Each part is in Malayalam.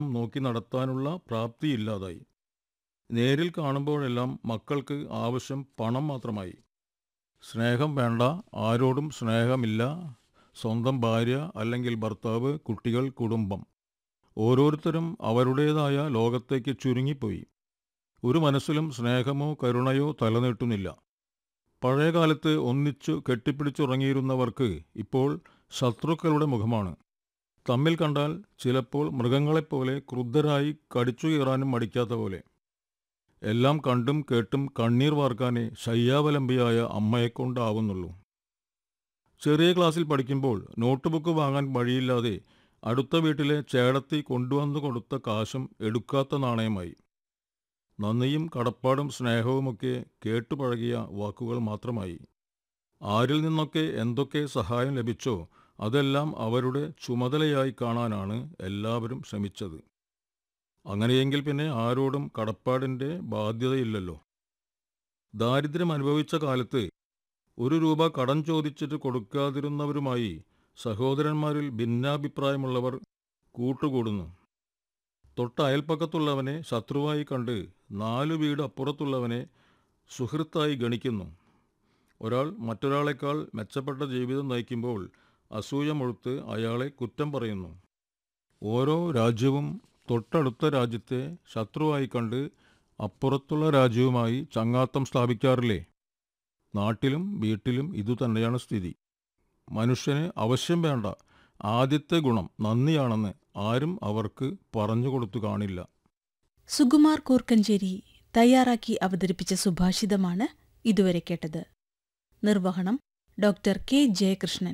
നോക്കി നടത്താനുള്ള പ്രാപ്തിയില്ലാതായി നേരിൽ കാണുമ്പോഴെല്ലാം മക്കൾക്ക് ആവശ്യം പണം മാത്രമായി സ്നേഹം വേണ്ട ആരോടും സ്നേഹമില്ല സ്വന്തം ഭാര്യ അല്ലെങ്കിൽ ഭർത്താവ് കുട്ടികൾ കുടുംബം ഓരോരുത്തരും അവരുടേതായ ലോകത്തേക്ക് ചുരുങ്ങിപ്പോയി ഒരു മനസ്സിലും സ്നേഹമോ കരുണയോ തലനീട്ടുന്നില്ല പഴയകാലത്ത് ഒന്നിച്ചു കെട്ടിപ്പിടിച്ചുറങ്ങിയിരുന്നവർക്ക് ഇപ്പോൾ ശത്രുക്കളുടെ മുഖമാണ് തമ്മിൽ കണ്ടാൽ ചിലപ്പോൾ മൃഗങ്ങളെപ്പോലെ ക്രുദ്ധരായി കടിച്ചു കീറാനും മടിക്കാത്ത പോലെ എല്ലാം കണ്ടും കേട്ടും കണ്ണീർ വാർക്കാനേ ശയ്യാവലംബിയായ അമ്മയെക്കൊണ്ടാവുന്നുള്ളൂ ചെറിയ ക്ലാസ്സിൽ പഠിക്കുമ്പോൾ നോട്ട് ബുക്ക് വാങ്ങാൻ വഴിയില്ലാതെ അടുത്ത വീട്ടിലെ ചേടത്തി കൊണ്ടുവന്നു കൊടുത്ത കാശും എടുക്കാത്ത നാണയമായി നന്ദിയും കടപ്പാടും സ്നേഹവുമൊക്കെ കേട്ടുപഴകിയ വാക്കുകൾ മാത്രമായി ആരിൽ നിന്നൊക്കെ എന്തൊക്കെ സഹായം ലഭിച്ചോ അതെല്ലാം അവരുടെ ചുമതലയായി കാണാനാണ് എല്ലാവരും ശ്രമിച്ചത് അങ്ങനെയെങ്കിൽ പിന്നെ ആരോടും കടപ്പാടിൻ്റെ ബാധ്യതയില്ലല്ലോ ദാരിദ്ര്യം അനുഭവിച്ച കാലത്ത് ഒരു രൂപ കടം ചോദിച്ചിട്ട് കൊടുക്കാതിരുന്നവരുമായി സഹോദരന്മാരിൽ ഭിന്നാഭിപ്രായമുള്ളവർ കൂട്ടുകൂടുന്നു തൊട്ട അയൽപ്പക്കത്തുള്ളവനെ ശത്രുവായി കണ്ട് നാലു വീട് അപ്പുറത്തുള്ളവനെ സുഹൃത്തായി ഗണിക്കുന്നു ഒരാൾ മറ്റൊരാളെക്കാൾ മെച്ചപ്പെട്ട ജീവിതം നയിക്കുമ്പോൾ അസൂയ മുഴുത്ത് അയാളെ കുറ്റം പറയുന്നു ഓരോ രാജ്യവും തൊട്ടടുത്ത രാജ്യത്തെ ശത്രുവായി കണ്ട് അപ്പുറത്തുള്ള രാജ്യവുമായി ചങ്ങാത്തം സ്ഥാപിക്കാറില്ലേ നാട്ടിലും വീട്ടിലും ഇതുതന്നെയാണ് സ്ഥിതി മനുഷ്യന് അവശ്യം വേണ്ട ആദ്യത്തെ ഗുണം നന്ദിയാണെന്ന് ആരും അവർക്ക് പറഞ്ഞുകൊടുത്തു കാണില്ല സുകുമാർ കൂർക്കഞ്ചേരി തയ്യാറാക്കി അവതരിപ്പിച്ച സുഭാഷിതമാണ് ഇതുവരെ കേട്ടത് നിർവഹണം ഡോക്ടർ കെ ജയകൃഷ്ണൻ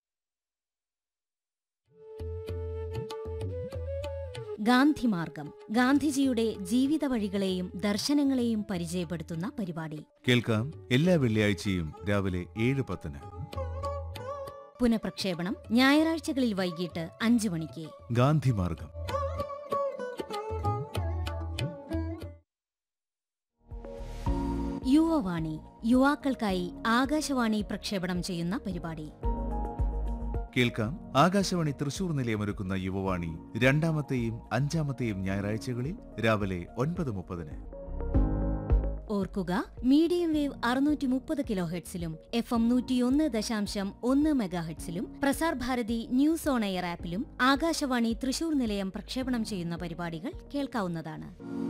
ഗാന്ധിമാർഗം ഗാന്ധിജിയുടെ ജീവിത വഴികളെയും ദർശനങ്ങളെയും പരിചയപ്പെടുത്തുന്ന പരിപാടി കേൾക്കാം എല്ലാ വെള്ളിയാഴ്ചയും രാവിലെ ഏഴ് പത്തിന് പുനഃപ്രക്ഷേപണം ഞായറാഴ്ചകളിൽ വൈകിട്ട് അഞ്ചു മണിക്ക് ഗാന്ധിമാർഗം യുവവാണി യുവാക്കൾക്കായി ആകാശവാണി പ്രക്ഷേപണം ചെയ്യുന്ന പരിപാടി കേൾക്കാം ആകാശവാണി തൃശൂർ നിലയമൊരുക്കുന്ന യുവവാണി രണ്ടാമത്തെയും അഞ്ചാമത്തെയും ഞായറാഴ്ചകളിൽ രാവിലെ ഒൻപത് മുപ്പതിന് ഓർക്കുക മീഡിയം വേവ് അറുന്നൂറ്റി മുപ്പത് കിലോ ഹെഡ്സിലും എഫ് എം നൂറ്റിയൊന്ന് ദശാംശം ഒന്ന് മെഗാഹെഡ്സിലും Prasar Bharati news on air ആപ്പിലും ആകാശവാണി തൃശൂർ നിലയം പ്രക്ഷേപണം ചെയ്യുന്ന പരിപാടികൾ കേൾക്കാവുന്നതാണ്